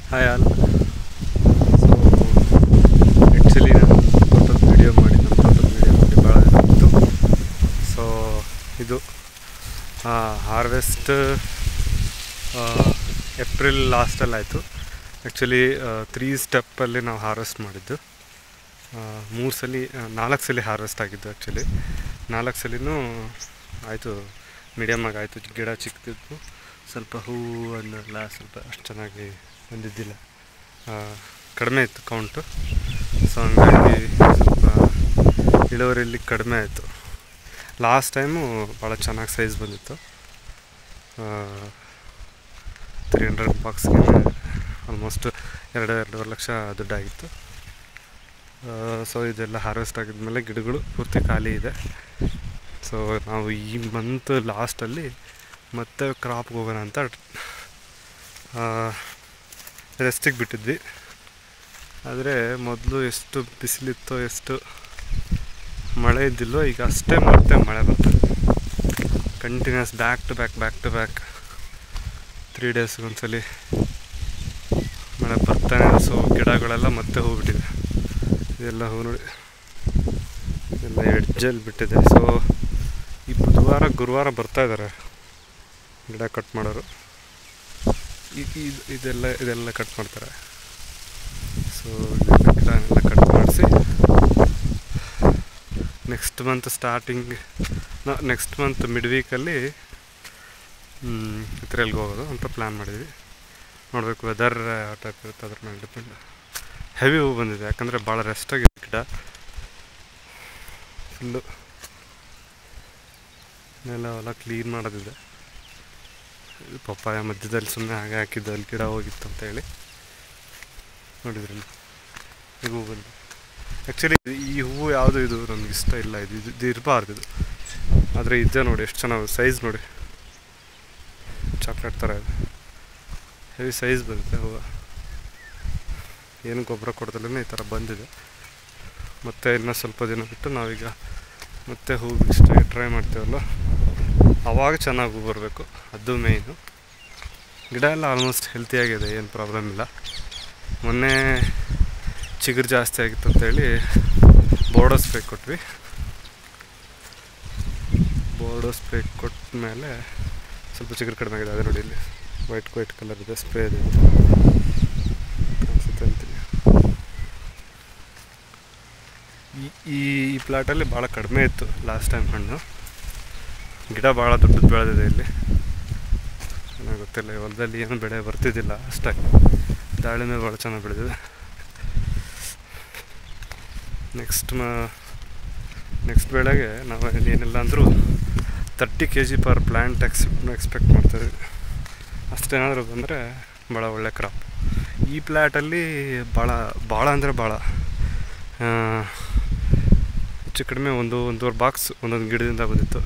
Hi all so actually ನಾನು ತೋಟದ video ಮಾಡಿ ನಮ್ಮ ತೋಟದ ವೀಡಿಯೋ ಮಾಡಿ ಭಾಳ ದಿನ ಆಯಿತು ಸೊ ಇದು ಹಾರ್ವೆಸ್ಟ್ ಏಪ್ರಿಲ್ ಲಾಸ್ಟಲ್ಲಿ ಆಯಿತು ಆ್ಯಕ್ಚುಲಿ ತ್ರೀ ಸ್ಟೆಪ್ಪಲ್ಲಿ ನಾವು ಹಾರ್ವೆಸ್ಟ್ ಮಾಡಿದ್ದು ಮೂರು ಸಲ ನಾಲ್ಕು ಸಲ ಹಾರ್ವೆಸ್ಟ್ ಆಗಿದ್ದು ಆ್ಯಕ್ಚುಲಿ ನಾಲ್ಕು ಸಲಿನೂ ಆಯಿತು ಮೀಡಿಯಮಾಗಿ ಆಯಿತು ಗಿಡ ಚಿಕ್ಕದಿದ್ದು ಸ್ವಲ್ಪ ಹೂವು ಅನ್ನೆಲ್ಲ ಸ್ವಲ್ಪ ಅಷ್ಟು ಚೆನ್ನಾಗಿ ಬಂದಿದ್ದಿಲ್ಲ ಆ, ಕಡಿಮೆ ಇತ್ತು ಕೌಂಟು ಸೊ ಹಂಗಾಗಿ ಸ್ವಲ್ಪ ಇಳುವರಿಯಲ್ಲಿ ಕಡಿಮೆ ಆಯಿತು ಲಾಸ್ಟ್ ಟೈಮು ಭಾಳ ಚೆನ್ನಾಗಿ ಸೈಜ್ ಬಂದಿತ್ತು ತ್ರೀ ಹಂಡ್ರೆಡ್ ಬಾಕ್ಸ್ಗೆ ಆಲ್ಮೋಸ್ಟ್ ಎರಡು ಎರಡೂವರೆ ಲಕ್ಷ ದುಡ್ಡಾಗಿತ್ತು ಸೊ ಇದೆಲ್ಲ ಹಾರ್ವೆಸ್ಟ್ ಆಗಿದ್ಮೇಲೆ ಗಿಡಗಳು ಪೂರ್ತಿ ಖಾಲಿ ಇದೆ ಸೊ ನಾವು ಈ ಮಂತ್ ಲಾಸ್ಟಲ್ಲಿ ಮತ್ತೆ ಕ್ರಾಪ್ಗೆ ಹೋಗೋಣ ಅಂತ ರೆಸ್ಟಿಗೆ ಬಿಟ್ಟಿದ್ವಿ ಆದರೆ ಮೊದಲು ಎಷ್ಟು ಬಿಸಿಲಿತ್ತೋ ಎಷ್ಟು ಮಳೆ ಇದ್ದಿಲ್ಲೋ ಈಗ ಅಷ್ಟೇ ಮತ್ತೆ ಮಳೆ ಬರ್ತದೆ continues back to back back to back three ಡೇಸ್ಗೆ ಒಂದ್ಸಲಿ ಮಳೆ ಬರ್ತಾನೆ ಇದೆ ಸೊ ಗಿಡಗಳೆಲ್ಲ ಮತ್ತೆ ಹೂ ಬಿಟ್ಟಿದೆ ಇದೆಲ್ಲ ಹೂ ನೋಡಿ ಎಲ್ಲ ಎಡ್ಜಲ್ಲಿ ಬಿಟ್ಟಿದೆ ಸೊ ಈ ಬುಧವಾರ ಗುರುವಾರ ಬರ್ತಾ ಇದ್ದಾರೆ ಗಿಡ ಕಟ್ ಮಾಡೋರು ಈ- ಈ- ಇದೆಲ್ಲ ಇದೆಲ್ಲ ಕಟ್ ಮಾಡ್ತಾರೆ ಸೊ ಗಿಡ ಎಲ್ಲ ಕಟ್ ಮಾಡಿಸಿ next month starting next month mid ವೀಕಲ್ಲಿ ಇದ್ರಲ್ಲಿ ಹೋಗೋದು ಅಂತ ಪ್ಲ್ಯಾನ್ ಮಾಡಿದ್ವಿ ನೋಡಬೇಕು ವೆದರ್ ಯಾವ ಟೈಪ್ ಇರುತ್ತೆ ಅದ್ರ ಮೇಲೆ ಡಿಪೆಂಡ್ ಹೆವಿ ಹೂ ಬಂದಿದೆ ಯಾಕಂದರೆ ಭಾಳ ರೆಸ್ಟ್ ಆಗಿದೆ ಗಿಡ ಫುಲ್ಲು ನೆಲ ಎಲ್ಲ ಕ್ಲೀನ್ ಮಾಡೋದಿದೆ ಇದು ಪಪ್ಪಾಯ ಮಧ್ಯದಲ್ಲಿ ಸುಮ್ಮನೆ ಹಾಗೆ ಹಾಕಿದ್ದು ಅಲ್ಲಿ ಗಿಡ ಹೋಗಿತ್ತು ಅಂತ ಹೇಳಿ ನೋಡಿದ್ರಲ್ಲ ಈಗ ಹೂ ಬಂದು ಆ್ಯಕ್ಚುಲಿ ಈ ಹೂವು ಯಾವುದು ಇದು ನಮ್ಗೆ ಇಷ್ಟ ಇಲ್ಲ ಇದು ಇದು ಇದು ಇರಬಾರ್ದು ಇದು ಆದರೆ ಇದೆ ನೋಡಿ ಎಷ್ಟು ಚೆನ್ನಾಗಿ ಸೈಜ್ ನೋಡಿ ಚಾಕ್ಲೇಟ್ ಥರ ಇದೆ ಹೆವಿ ಸೈಜ್ ಬಂದಿದೆ ಹೂವು ಏನು ಗೊಬ್ಬರ ಕೊಡ್ದಲೇ ಈ ಥರ ಬಂದಿದೆ ಮತ್ತು ಇನ್ನೂ ಸ್ವಲ್ಪ ದಿನ ಬಿಟ್ಟು ನಾವೀಗ ಮತ್ತೆ ಹೂ ಇಷ್ಟ ಟ್ರೈ ಮಾಡ್ತೀವಲ್ಲ ಆವಾಗ ಚೆನ್ನಾಗಿ ಹೂ ಬರಬೇಕು ಅದು ಮೇಯ್ನು ಗಿಡ ಎಲ್ಲ ಆಲ್ಮೋಸ್ಟ್ ಹೆಲ್ತಿಯಾಗಿದೆ ಏನು ಪ್ರಾಬ್ಲಮ್ ಇಲ್ಲ ಮೊನ್ನೆ ಚಿಗುರು ಜಾಸ್ತಿ ಆಗಿತ್ತು ಅಂತೇಳಿ ಬೋರ್ಡೋ ಸ್ಪ್ರೇ ಕೊಟ್ವಿ ಬೋರ್ಡೋ ಸ್ಪ್ರೇ ಕೊಟ್ಟ ಮೇಲೆ ಸ್ವಲ್ಪ ಚಿಗುರು ಕಡಿಮೆ ಆಗಿದೆ ಅದೇ ನೋಡಿ ಇಲ್ಲಿ ವೈಟ್ ವೈಟ್ ಕಲರ್ ಇದೆ ಸ್ಪ್ರೇ ಇದೆ ಕಾಣಿಸುತ್ತೆ ಅಂತೀನಿ ಈ ಈ ಈ ಪ್ಲಾಟಲ್ಲಿ ಭಾಳ ಕಡಿಮೆ ಇತ್ತು ಲಾಸ್ಟ್ ಟೈಮ್ ಹಣ್ಣು ಗಿಡ ಭಾಳ ದೊಡ್ಡದು ಬೆಳೆದಿದೆ ಇಲ್ಲಿ ಚೆನ್ನಾಗಿ ಗೊತ್ತಿಲ್ಲ ಈ ಹೊಲದಲ್ಲಿ ಏನು ಬೆಳೆ ಬರ್ತಿದ್ದಿಲ್ಲ ಅಷ್ಟಾಗಿ ದಾಳಿಂಬೆ ಭಾಳ ಚೆನ್ನಾಗಿ ಬೆಳೆದಿದೆ ನೆಕ್ಸ್ಟ್ ಮ ನೆಕ್ಸ್ಟ್ ಬೆಳೆಗೆ ನಾವು ಏನಿಲ್ಲ ಅಂದರೂ thirty K G per plant ex expect ಮಾಡ್ತಾಯಿದ್ವಿ ಅಷ್ಟೇನಾದರೂ ಬಂದರೆ ಭಾಳ ಒಳ್ಳೆ ಕ್ರಾಪ್ ಈ ಪ್ಲ್ಯಾಟಲ್ಲಿ ಭಾಳ ಭಾಳ ಅಂದರೆ ಭಾಳ ಆ, ಹೆಚ್ಚು ಕಡಿಮೆ ಒಂದು ಒಂದೂವರೆ ಬಾಕ್ಸ್ ಒಂದೊಂದು ಗಿಡದಿಂದ ಬಂದಿತ್ತು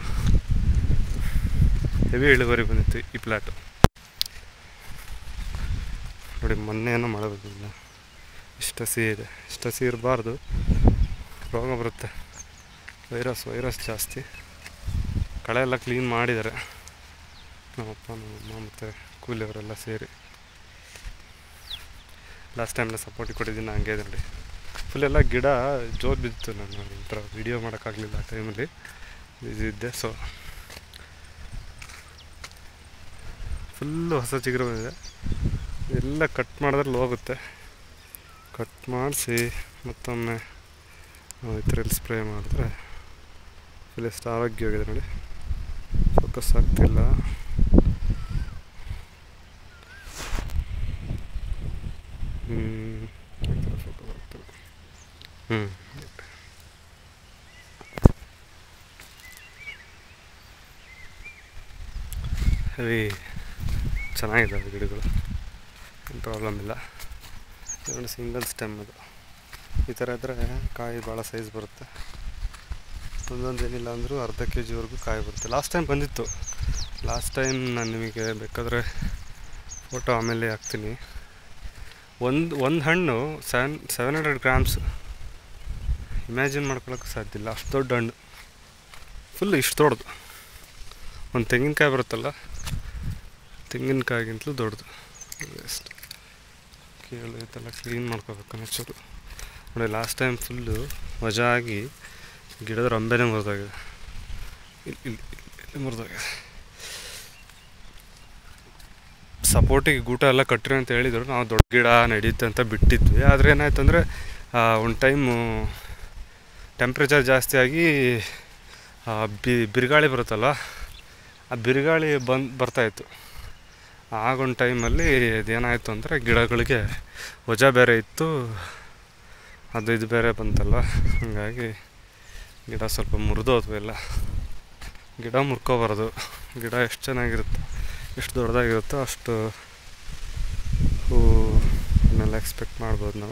ಹೆವಿ ಇಳುವರಿ ಬಂದಿತ್ತು ಈ ಪ್ಲ್ಯಾಟು ನೋಡಿ ಮೊನ್ನೆ ಏನೋ ಮಳೆ ಬಂದಿಲ್ಲ ಇಷ್ಟು ಹಸಿ ಇದೆ ಇಷ್ಟು ಹಸಿ ಇರಬಾರ್ದು ರೋಗ ಬರುತ್ತೆ ವೈರಸ್ ವೈರಸ್ ಜಾಸ್ತಿ ಕಳೆ ಎಲ್ಲ ಕ್ಲೀನ್ ಮಾಡಿದ್ದಾರೆ ನಮ್ಮಪ್ಪ ನಮ್ಮಮ್ಮ ಮತ್ತು ಕೂಲಿಯವರೆಲ್ಲ ಸೇರಿ ಲಾಸ್ಟ್ ಟೈಮೆಲ್ಲ ಸಪೋರ್ಟ್ ಕೊಟ್ಟಿದ್ದೀನಿ ಹಂಗೆ ಇದೆ ನೋಡಿ ಫುಲ್ ಎಲ್ಲ ಗಿಡ ಜೋರು ಬಿದ್ದಿತ್ತು ನಾನು ಒಂಥರ ವೀಡಿಯೋ ಮಾಡೋಕ್ಕಾಗಲಿಲ್ಲ ಆ ಟೈಮಲ್ಲಿ ಇದ್ದೆ ಸೊ ಫುಲ್ಲು ಹೊಸ ಚಿಗುರು ಬಂದಿದೆ ಎಲ್ಲ ಕಟ್ ಮಾಡಿದ್ರಲ್ಲಿ ಹೋಗುತ್ತೆ ಕಟ್ ಮಾಡಿಸಿ ಮತ್ತೊಮ್ಮೆ ನಾವು ಈ ಥರ ಸ್ಪ್ರೇ ಮಾಡಿದ್ರೆ ಫುಲ್ ಎಷ್ಟು ಆರೋಗ್ಯವಾಗಿದೆ ನೋಡಿ ಫೋಕಸ್ ಆಗ್ತಿಲ್ಲ ಹ್ಞೂ ಈ ಥರ ಫೋಕಸ್ ಆಗ್ತಿಲ್ಲ ಹ್ಞೂ ಹೆವಿ ಚೆನ್ನಾಗಿದ್ದಾವೆ ಗಿಡಗಳು ಏನು ಪ್ರಾಬ್ಲಮ್ ಇಲ್ಲ ನೋಡಿ ಸಿಂಗಲ್ ಸ್ಟೆಮ್ ಅದು ಈ ಥರ ಇದ್ದರೆ ಕಾಯಿ ಭಾಳ ಸೈಜ್ ಬರುತ್ತೆ ಒಂದೊಂದು ಏನಿಲ್ಲ ಅಂದರೂ ಅರ್ಧ ಕೆ ಜಿವರೆಗೂ ಕಾಯಿ ಬರುತ್ತೆ ಲಾಸ್ಟ್ ಟೈಮ್ ಬಂದಿತ್ತು ಲಾಸ್ಟ್ ಟೈಮ್ ನಾನು ನಿಮಗೆ ಬೇಕಾದರೆ ಫೋಟೋ ಆಮೇಲೆ ಹಾಕ್ತೀನಿ ಒಂದು ಒಂದು ಹಣ್ಣು seven seven hundred grams imagine ಮಾಡ್ಕೊಳಕ್ಕೆ ಸಾಧ್ಯ ಇಲ್ಲ ಅಷ್ಟು ದೊಡ್ಡ ಹಣ್ಣು ಫುಲ್ ಇಷ್ಟು ದೊಡ್ಡದು ಒಂದು ತೆಂಗಿನಕಾಯಿ ಬರುತ್ತಲ್ಲ ತೆಂಗಿನಕಾಯಿಗಿಂತಲೂ ದೊಡ್ಡದು ಎಷ್ಟು ಕೇಳು ಇದೆಲ್ಲ ಕ್ಲೀನ್ ಮಾಡ್ಕೋಬೇಕು ಒಂಚೂರು ನೋಡಿ ಲಾಸ್ಟ್ ಟೈಮ್ ಫುಲ್ಲು ವಜಾ ಆಗಿ ಗಿಡದ ರಂಬೆನೇ ಮುರಿದೋಗಿದೆ ಇಲ್ಲಿ ಇಲ್ಲಿ ಇಲ್ಲಿ ಮುರಿದೋಗಿದೆ ಸಪೋರ್ಟಿಗೆ ಗೂಟ ಎಲ್ಲ ಕಟ್ಟಿರಿ ಅಂತ ಹೇಳಿದರು ನಾವು ದೊಡ್ಡ ಗಿಡ ನಡೀತೆ ಅಂತ ಬಿಟ್ಟಿದ್ವಿ ಆದರೆ ಏನಾಯ್ತು ಅಂದರೆ ಒಂದು ಟೈಮು ಟೆಂಪ್ರೇಚರ್ ಜಾಸ್ತಿ ಆಗಿ ಆ, ಬಿ ಬಿರುಗಾಳಿ ಬರುತ್ತಲ್ಲ ಆ ಬಿರುಗಾಳಿ ಬಂದು ಬರ್ತಾಯಿತ್ತು ಆಗೊಂದು ಟೈಮಲ್ಲಿ ಇದೇನಾಯಿತು ಅಂದರೆ ಗಿಡಗಳಿಗೆ ವಜಾ ಬೇರೆ ಇತ್ತು ಅದು ಇದು ಬೇರೆ ಬಂತಲ್ಲ ಹಾಗಾಗಿ ಗಿಡ ಸ್ವಲ್ಪ ಮುರಿದೋದ್ವು ಎಲ್ಲ ಗಿಡ ಮುರ್ಕೋಬಾರ್ದು ಗಿಡ ಎಷ್ಟು ಚೆನ್ನಾಗಿರುತ್ತೆ ಎಷ್ಟು ದೊಡ್ಡದಾಗಿರುತ್ತೋ ಅಷ್ಟು ಹೂವನ್ನೆಲ್ಲ ಎಕ್ಸ್ಪೆಕ್ಟ್ ಮಾಡ್ಬೋದು ನಾವು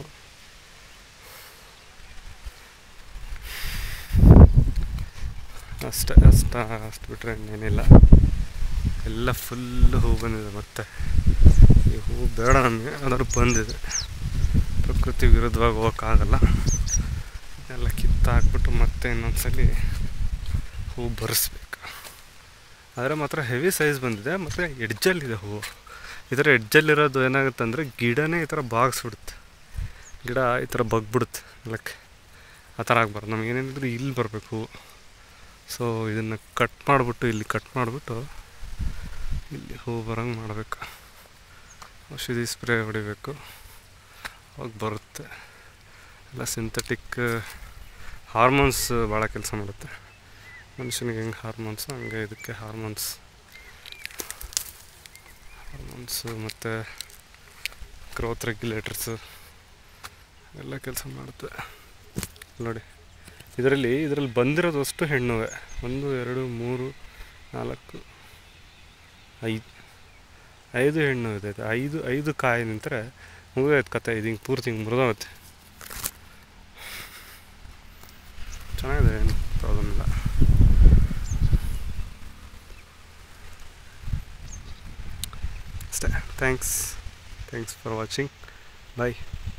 ಅಷ್ಟೇ ಅಷ್ಟ ಅಷ್ಟು ಬಿಟ್ಟರೆ ಇನ್ನೇನಿಲ್ಲ ಎಲ್ಲ ಫುಲ್ಲು ಹೂ ಬಂದಿದೆ ಮತ್ತೆ ಈ ಹೂ ಬೇಡ ನಮಗೆ ಆದರೂ ಬಂದಿದೆ ಪ್ರಕೃತಿ ವಿರುದ್ಧವಾಗಿ ಹೋಗೋಕ್ಕಾಗಲ್ಲ ಎಲ್ಲ ಕಿತ್ತು ಹಾಕ್ಬಿಟ್ಟು ಮತ್ತೆ ಇನ್ನೊಂದ್ಸಲಿ ಹೂ ಬರೆಸ್ಬೇಕು ಆದರೆ ಮಾತ್ರ ಹೆವಿ ಸೈಜ್ ಬಂದಿದೆ ಮತ್ತು ಎಡ್ಜಲ್ಲಿದೆ ಹೂವು ಈ ಥರ ಎಡ್ಜಲ್ಲಿರೋದು ಏನಾಗುತ್ತೆ ಅಂದರೆ ಗಿಡನೇ ಈ ಥರ ಬಾಗಿಸ್ಬಿಡುತ್ತೆ ಗಿಡ ಈ ಥರ ಬಗ್ಬಿಡುತ್ತೆ ನೆಲಕ್ಕೆ ಆ ಥರ ಆಗ್ಬಾರ್ದು ನಮ್ಗೆ ಏನೇನಿದ್ರು ಇಲ್ಲಿ ಬರಬೇಕು ಹೂವು ಸೊ ಇದನ್ನು ಕಟ್ ಮಾಡಿಬಿಟ್ಟು ಇಲ್ಲಿ ಕಟ್ ಮಾಡಿಬಿಟ್ಟು ಇಲ್ಲಿ ಹೂವು ಬರೋಂಗೆ ಮಾಡಬೇಕು ಔಷಧಿ ಸ್ಪ್ರೇ ಹೊಡಿಬೇಕು ಅವಾಗ ಬರುತ್ತೆ ಎಲ್ಲ ಸಿಂಥೆಟಿಕ್ ಹಾರ್ಮೋನ್ಸ್ ಭಾಳ ಕೆಲಸ ಮಾಡುತ್ತೆ ಮನುಷ್ಯನಿಗೆ ಹೆಂಗೆ ಹಾರ್ಮೋನ್ಸು ಹಂಗೆ ಇದಕ್ಕೆ ಹಾರ್ಮೋನ್ಸ್ ಹಾರ್ಮೋನ್ಸು ಮತ್ತು ಗ್ರೋತ್ ರೆಗ್ಯುಲೇಟರ್ಸು ಎಲ್ಲ ಕೆಲಸ ಮಾಡುತ್ತೆ ನೋಡಿ ಇದರಲ್ಲಿ ಇದರಲ್ಲಿ ಬಂದಿರೋದು ಅಷ್ಟು ಹೆಣ್ಣುವೆ ಒಂದು ಎರಡು ಮೂರು ನಾಲ್ಕು ಐದು ಐದು ಹೆಣ್ಣು ಇದೆ ಇದು. ಐದು ಐದು ಕಾಯಿ ನಿಂತರೆ ಮುಗಿದೋಯ್ತು ಕತೆ ಇದು ಹಿಂಗೆ ಪೂರ್ತಿ ಹಿಂಗೆ ಮುರಿದೋಗುತ್ತೆ ಚೆನ್ನಾಗಿದೆ ಏನು ಪ್ರಾಬ್ಲಮ್ ಇಲ್ಲ ಅಷ್ಟೇ thanks thanks for watching bye